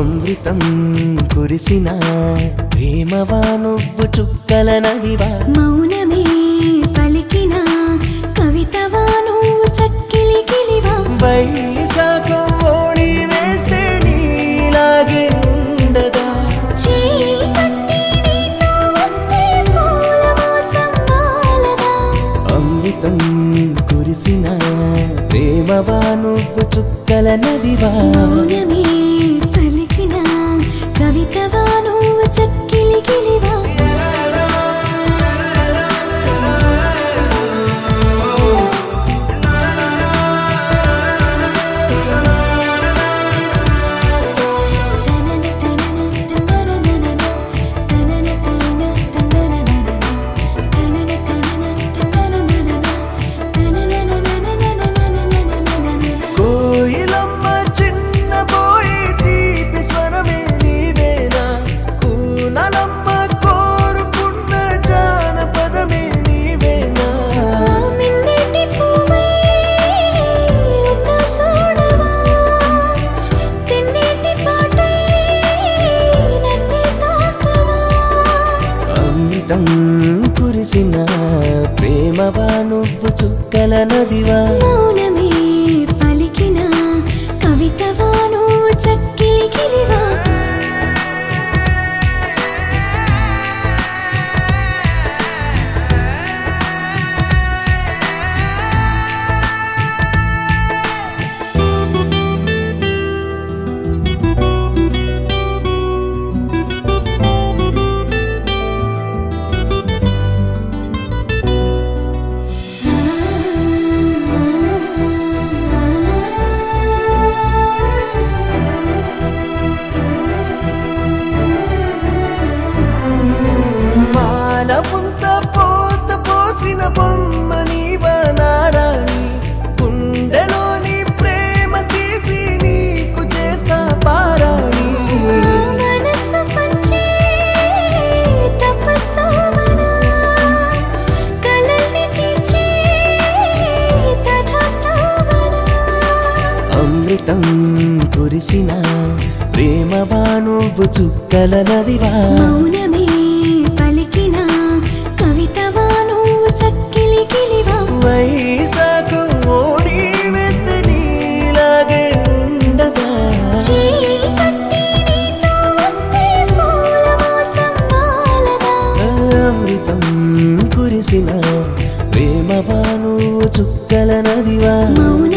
అమృతం కురిసిన ప్రేమవా నువ్వు చుక్కల నదివా మౌనమే పలికిన కవితవా నువ్వు చక్కిలి కిలివా వైశాఖం ఓడి వేస్తే నీలాగే ఉండదా చేయి పట్టి నీతో వస్తే పూల వాసం వాలదా అమృతం కురిసిన ప్రేమవా నువ్వు చుక్కల నదివా మౌనమే పలికిన కవితవా నువ్వు చక్కిలి కిలివా తనన తనన తనననన తనన తనన తనననన తనన తనన తనననన తననననననననననన కోయిలమ్మ చిన్న పోయి తీపి స్వరమే నీదేనా కూనలమ్మ కోరుకున్న జానపదమే నీవేనా మిన్నెటి పువ్వై ఉన్న చూడవా తెన్నేటి పాటై నన్నే తాకవా అమృతం కురిసిన ప్రేమవా నువ్వు చుక్కల నదివా మౌనమే పలికిన కవితవా నువ్వు చక్కిలి కిలివా మానపుంత పోత పోసిన బొమ్మ నీవా నారాణి గుండెలోని ప్రేమ తీసి నీకు చేస్తా పారాణి మనసు పంచే తపస్సోమనా కలల్ని తీర్చే తథాస్తోమనా అమృతం కురిసిన ప్రేమవా నువ్వు చుక్కల నదివా మౌనమే పలికిన కవితవా నువ్వు చక్కిలి కిలివా వైశాఖ ఓడి వేస్తే నీలాగే ఉండదా చేయి పట్టి నీతో వస్తే పూల వాసం వాలదా అమృతం కురిసిన ప్రేమవా నువ్వు చుక్కల నదివా మౌన